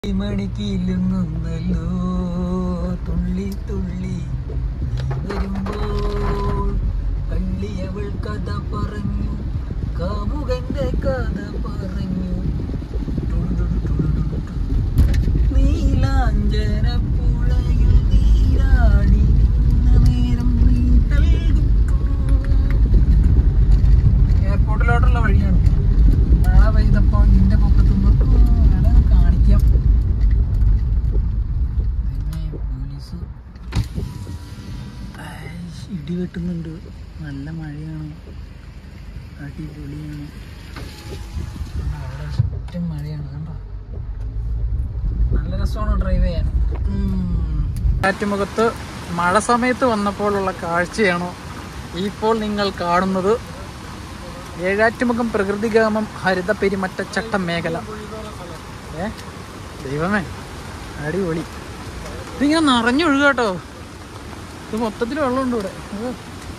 മണിക്കിലുങ്ങുന്നല്ലോ തുള്ളി തുള്ളി വരുമ്പോൾ കള്ളിയവൾ കഥ പറഞ്ഞു കാമുകന്റെ കഥ പറഞ്ഞു നീലാഞ്ചന പുഴയിൽ നീരാടി നിന്ന നേരം നീന്തൽ എയർപോർട്ടിലോട്ടുള്ള വഴിയാണ് മഴ പെയ്തപ്പോ ഇതിന്റെ പൊക്കത്തുമ്പോ കാണിക്കാം ദൈവമേ, പോലീസ് ഐഷ്, ഇടി വെട്ടുന്നുണ്ട് നല്ല മഴയാണ് അടിപൊളിയാണ് അവിടെ ചുറ്റും മഴയാണ് കണ്ടോ നല്ല രസമാണ് ഡ്രൈവ് ചെയ്യാൻ കാറ്റുമുഖത്ത് മഴ സമയത്ത് വന്നപ്പോഴുള്ള കാഴ്ചയാണ് ഇപ്പോൾ നിങ്ങൾ കാണുന്നത് ഏഴാറ്റുമുഖം പ്രകൃതിഗ്രാമം ഹരിത പെരുമറ്റച്ചട്ടം മേഖല ഏ ദൈവമേ അടിപൊളി ഇതിങ്ങനെ നിറഞ്ഞൊഴുക കേട്ടോ ഇത് മൊത്തത്തിൽ വെള്ളമുണ്ട് ഇവിടെ ഇത്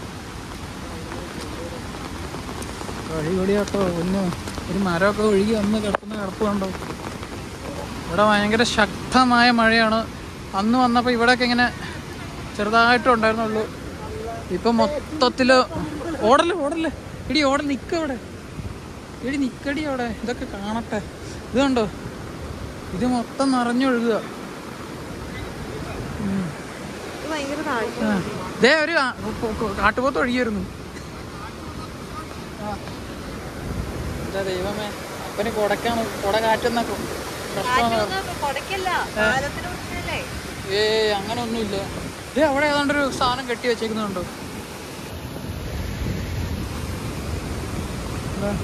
അടിപൊളി കേട്ടോ ഒന്ന് ഒരു മരമൊക്കെ ഒഴുകി വന്ന് കിടക്കുന്ന കിടപ്പ് കണ്ടോ ഇവിടെ ഭയങ്കര ശക്തമായ മഴയാണ് അന്ന് വന്നപ്പോൾ ഇവിടെയൊക്കെ ഇങ്ങനെ ചെറുതായിട്ടും ഉണ്ടായിരുന്നുള്ളൂ ഇപ്പം മൊത്തത്തിൽ ഓടല്ലേ ഓടല്ലേ ഇടി ഓടൽ നിൽക്കുക അവിടെ ഇടി നിൽക്കടി അവിടെ ഇതൊക്കെ കാണട്ടെ ഇത് കണ്ടോ ഇത് മൊത്തം നിറഞ്ഞൊഴുകുക ഉം. ഭയങ്കര താഴ്ച ആ. ദേ ഒരു ആ- കൊ- കൊ- കാട്ടുപോത്ത് ഒഴുകിയിരുന്നു എന്താ ദൈവമേ അപ്പന് കൊടക്കാണ് കൊട കാറ്റുന്ന പ്രശ്നമാണ് കൊടക്കല്ല പാലത്തിന് മുന്നിലല്ലേ ഏ അങ്ങനെ ഒന്നുമില്ല ദേ അവിടെ ഏതാണ്ടൊരു സാധനം കെട്ടി വെച്ചേക്കുന്നുണ്ടോ ദാ.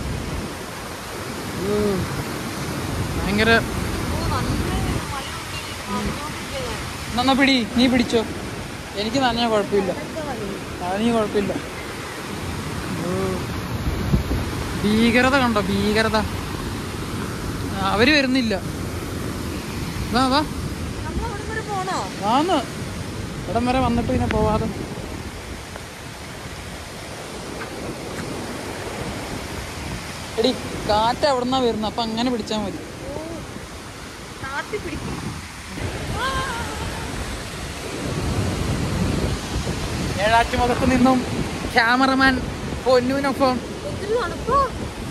ഓ, ഭയങ്കര ഓ, നല്ല മഴ നനഞ്ഞോണ്ടിരിക്കുകയാ ഞാൻ. നന്നാ പിടി നീ പിടിച്ചോ എനിക്ക് നനഞ്ഞ കുഴപ്പമില്ല എന്താ മഴ? അതിന് കുഴപ്പമില്ല ഓ. ഭീകരത കണ്ടോ ഭീകരത ആ, അവര് വരുന്നില്ല വാ വാ നമ്മൾ അവിടെ വരെ പോണോ വാന്ന് ഇവിടം വരെ വന്നിട്ട് പിന്നെ പോവാതെ എടി കാറ്റ് എവിടുന്നാ വരുന്നത് അപ്പൊ അങ്ങനെ പിടിച്ചാ മതി ഓ താത്തി പിടിക്കും ഏഴാറ്റുമുഖത്ത് നിന്നും ക്യാമറമാൻ പൊന്നുവിനൊപ്പം ഒത്തിരി തണുപ്പോ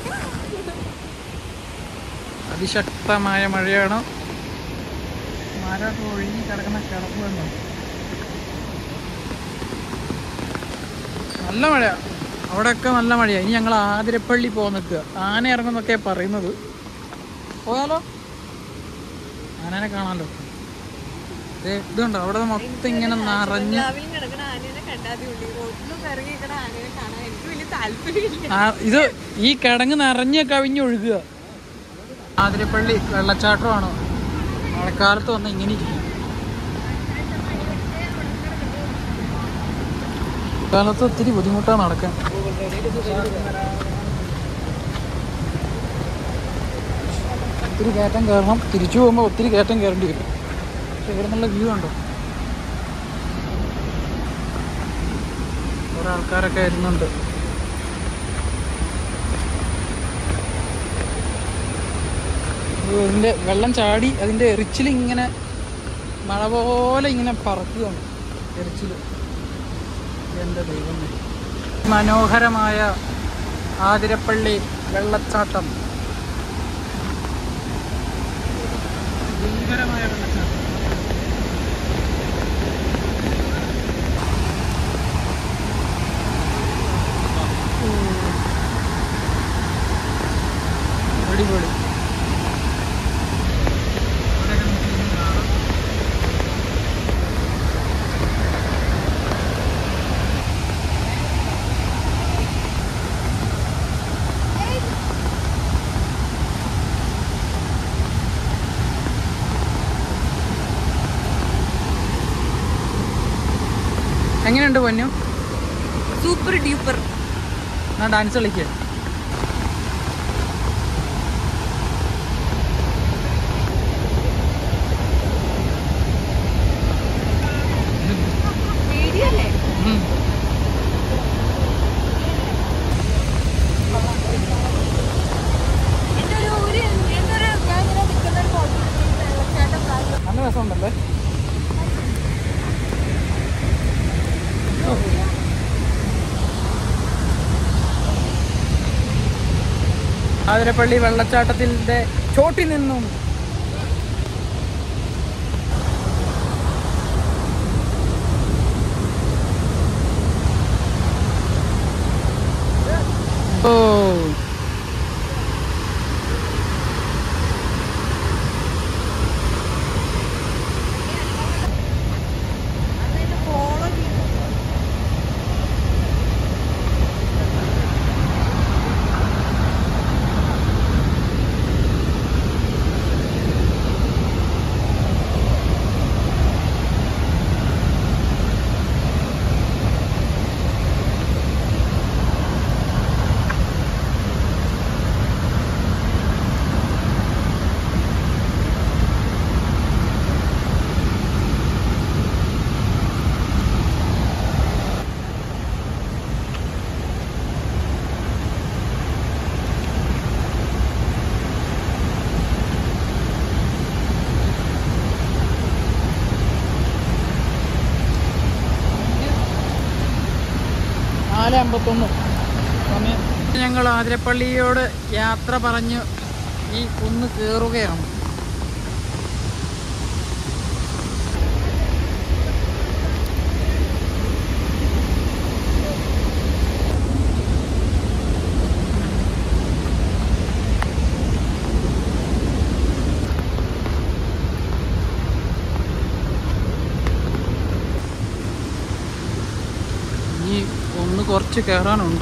അതിശക്തമായ മഴയാണ് മരമൊക്കെ ഒഴുകി കിടക്കുന്ന കിടപ്പ് കണ്ടോ നല്ല മഴ അവിടെയൊക്കെ നല്ല മഴയാണ് ഇനി ഞങ്ങൾ ആതിരപ്പള്ളി പോകാൻ നിൽക്കുക ആന ഇറങ്ങുന്നൊക്കെയാണ് പറയുന്നത് പോയാലോ ആനനെ കാണാമല്ലോ ദേ, ഇത് കണ്ടോ അവിടെ മൊത്തം ഇങ്ങനെ നിറഞ്ഞ് രാവിലെ കിടക്കണ ആനേനെ കണ്ടാതി ഉള്ളി റോഡിലും ഇറങ്ങി കിടക്കണ ആനേനെ കാണാൻ എനിക്ക് വലിയ താല്പര്യമില്ല ആ, ഇത് ഈ കിടങ്ങ് നിറഞ്ഞ് കവിഞ്ഞൊഴുകുക ആതിരപ്പള്ളി വെള്ളച്ചാട്ടമാണ് മഴക്കാലത്ത് വന്ന് ഇങ്ങനെ ഇരിക്കും കാലത്ത് ഒത്തിരി ബുദ്ധിമുട്ടാണ് നടക്കാൻ ഒത്തിരി കയറ്റം കയറണം തിരിച്ചു പോകുമ്പോൾ ഒത്തിരി കയറ്റം കയറേണ്ടി വരും പക്ഷെ ഇവിടെ നല്ല വ്യൂ ഉണ്ടോ കുറെ ആൾക്കാരൊക്കെ വരുന്നുണ്ട് ഇതിൻ്റെ വെള്ളം ചാടി അതിൻ്റെ എറിച്ചിൽ ഇങ്ങനെ മഴ പോലെ ഇങ്ങനെ പറക്കുകയാണ് എറിച്ചിൽ എൻ്റെ ദൈവമേ മനോഹരമായ ആതിരപ്പള്ളി വെള്ളച്ചാട്ടം ഭീകരമായ വെള്ളച്ചാട്ടം അടിപൊളി എങ്ങനെയുണ്ട് പൊന്നു സൂപ്പർ ഡ്യൂപ്പർ ഞാൻ ഡാൻസ് കളിക്കുക പേടിയല്ലേ ഉം. എന്റെ ഒരു ഒരു എന്തൊരു ഞാൻ ഇങ്ങനെ നിൽക്കുന്ന ഒരു ഫോട്ടോ നല്ല രസമുണ്ടല്ലേ ആതിരപ്പള്ളി വെള്ളച്ചാട്ടത്തിന്റെ ചോട്ടിൽ നിന്നും ഓ ഫോളോ ചെയ്യും നാല് അമ്പത്തൊന്ന് സമയം ഞങ്ങൾ ആതിരപ്പള്ളിയോട് യാത്ര പറഞ്ഞ് ഈ കുന്ന് കയറുകയാണ് ഇനി ഒന്ന് കുറച്ച് കയറാനുണ്ട്